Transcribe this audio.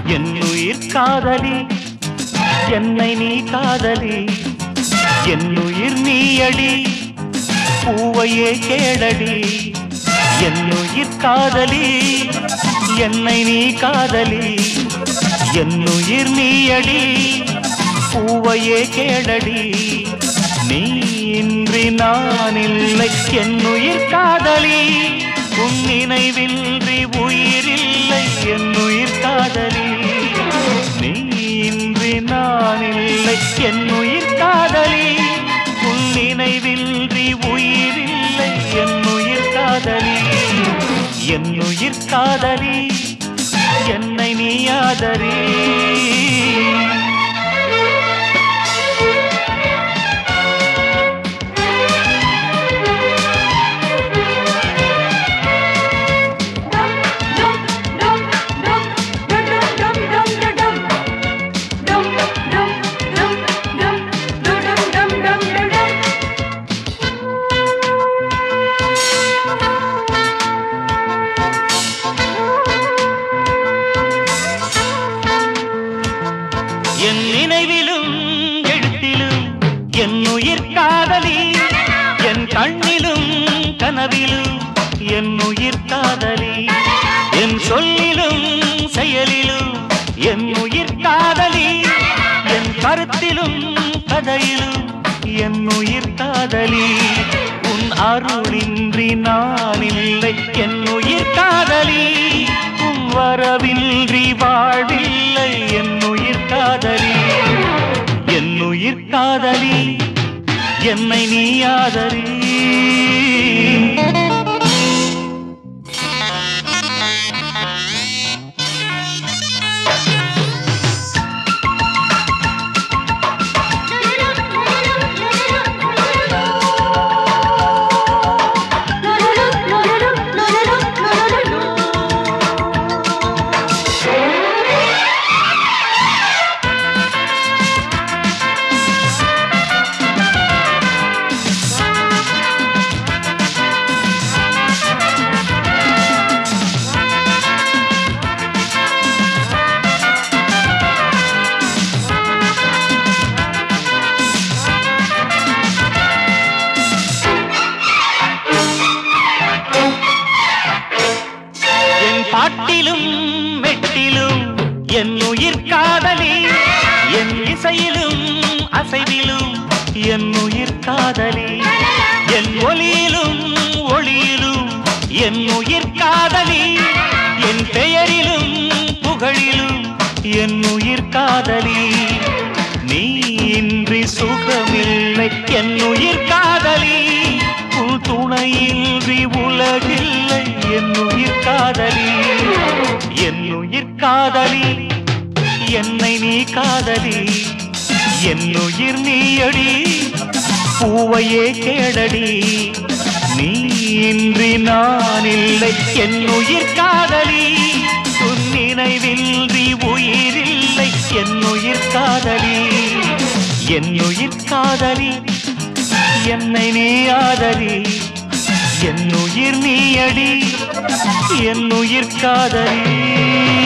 என் உயிர் காதலி என்னை நீ காதலி என் உயிர் நீயடி பூவையே கேளடி என் உயிர் காதலி என்னை நீ காதலி என் உயிர் நீயடி பூவையே கேளடி நீ இன்றி நான் இல்லை என் உயிர் காதலி உன் நினைவின்றி உயிரில்லை என் உயிர் காதலி நீ இன்றி நான் இல்லை என் உயிர் காதலி உன் நினைவின்றி உயிரில்லை என் உயிர் காதலி என் உயிர் காதலி என்னை நீ ஆதரி என் நினைவிலும் எழுத்திலும் என் உயிர் காதலி என் கண்ணிலும் கனவிலும் என் உயிர் காதலி என் சொல்லிலும் செயலிலும் என் உயிர் காதலி என் கருத்திலும் கதையிலும் என் உயிர் காதலி உன் அருளின்றி நான் இல்லை என் உயிர் காதலி உன் வரவின்றி வாழ்வில்லை என் உயிர் காதலி என் உயிர் காதலி என்னை நீ ஆதரி என் பாட்டிலும் மெட்டிலும் என் உயிர் காதலி என் இசையிலும் அசைவிலும் என் உயிர் காதலி என் ஒலியிலும் ஒளியிலும் என் உயிர் காதலி என் பெயரிலும் புகழிலும் என் உயிர் காதலி நீ இன்றி சுகமில்லை என் உயிர் காதலி உன் துணையின்றி உலகில்லை என் உயிர் காதலி என் உயிர் காதலி என்னை நீ காதலி என் உயிர் நீயடி பூவையே கேடடி நீ இன்றி நான் இல்லை என் உயிர் காதலி உன் நினைவின்றி உயிரில்லை என் உயிர் காதலி என் உயிர் காதலி என்னை நீ ஆதரி என் உயிர் நீயடி என் உயிர் காதலி